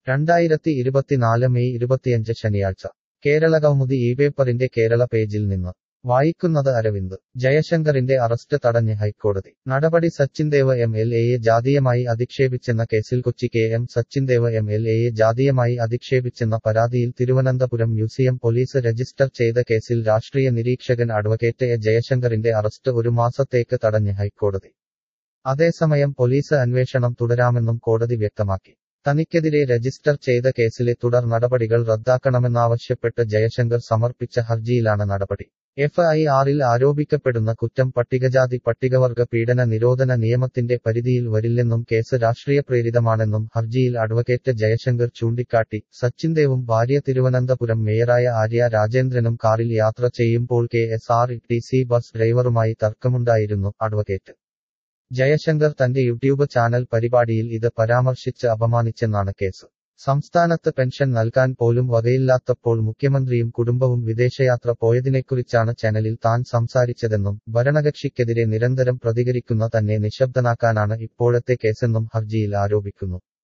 രണ്ടായിരത്തി ഇരുപത്തിനാല് മെയ് ഇരുപത്തിയഞ്ച് ശനിയാഴ്ച കേരള കൗമുദി ഈ പേപ്പറിന്റെ കേരള പേജിൽ നിന്ന് വായിക്കുന്നത് അരവിന്ദ് ജയശങ്കറിന്റെ അറസ്റ്റ് തടഞ്ഞ് ഹൈക്കോടതി നടപടി സച്ചിൻദേവ് എം എൽ എയെ ജാതീയമായി അധിക്ഷേപിച്ചെന്ന കേസിൽ Kochi K M Sachindev M L എയെ ജാതീയമായി അധിക്ഷേപിച്ചെന്ന പരാതിയിൽ തിരുവനന്തപുരം മ്യൂസിയം പോലീസ് രജിസ്റ്റർ ചെയ്ത കേസിൽ രാഷ്ട്രീയ നിരീക്ഷകൻ അഡ്വക്കേറ്റ് എ ജയശങ്കറിന്റെ അറസ്റ്റ് ഒരു മാസത്തേക്ക് തടഞ്ഞ് ഹൈക്കോടതി അതേസമയം പോലീസ് അന്വേഷണം തുടരാമെന്നും കോടതി വ്യക്തമാക്കി തനിക്കെതിരെ രജിസ്റ്റർ ചെയ്ത കേസിലെ തുടർ നടപടികൾ റദ്ദാക്കണമെന്നാവശ്യപ്പെട്ട് ജയശങ്കർ സമർപ്പിച്ച ഹർജിയിലാണ് നടപടി എഫ് ഐ ആറിൽ ആരോപിക്കപ്പെടുന്ന കുറ്റം പട്ടികജാതി പട്ടികവർഗ പീഡന നിരോധന നിയമത്തിന്റെ പരിധിയിൽ വരില്ലെന്നും കേസ് രാഷ്ട്രീയ പ്രേരിതമാണെന്നും ഹർജിയിൽ അഡ്വക്കേറ്റ് ജയശങ്കർ ചൂണ്ടിക്കാട്ടി സച്ചിൻദേവും ഭാര്യ തിരുവനന്തപുരം മേയറായ ആര്യ രാജേന്ദ്രനും കാറിൽ യാത്ര ചെയ്യുമ്പോൾ K S R T C bus ഡ്രൈവറുമായി തർക്കമുണ്ടായിരുന്നു അഡ്വക്കേറ്റ് ജയശങ്കർ തന്റെ യൂട്യൂബ് ചാനൽ പരിപാടിയിൽ ഇത് പരാമർശിച്ച് അപമാനിച്ചെന്നാണ് കേസ് സംസ്ഥാനത്ത് പെൻഷൻ നൽകാൻ പോലും വകയില്ലാത്തപ്പോൾ മുഖ്യമന്ത്രിയും കുടുംബവും വിദേശയാത്ര പോയതിനെക്കുറിച്ചാണ് ചാനലിൽ താൻ സംസാരിച്ചതെന്നും ഭരണകക്ഷിക്കെതിരെ നിരന്തരം പ്രതികരിക്കുന്ന തന്നെ നിശബ്ദനാക്കാനാണ് ഇപ്പോഴത്തെ കേസെന്നും ഹർജിയിൽ ആരോപിക്കുന്നു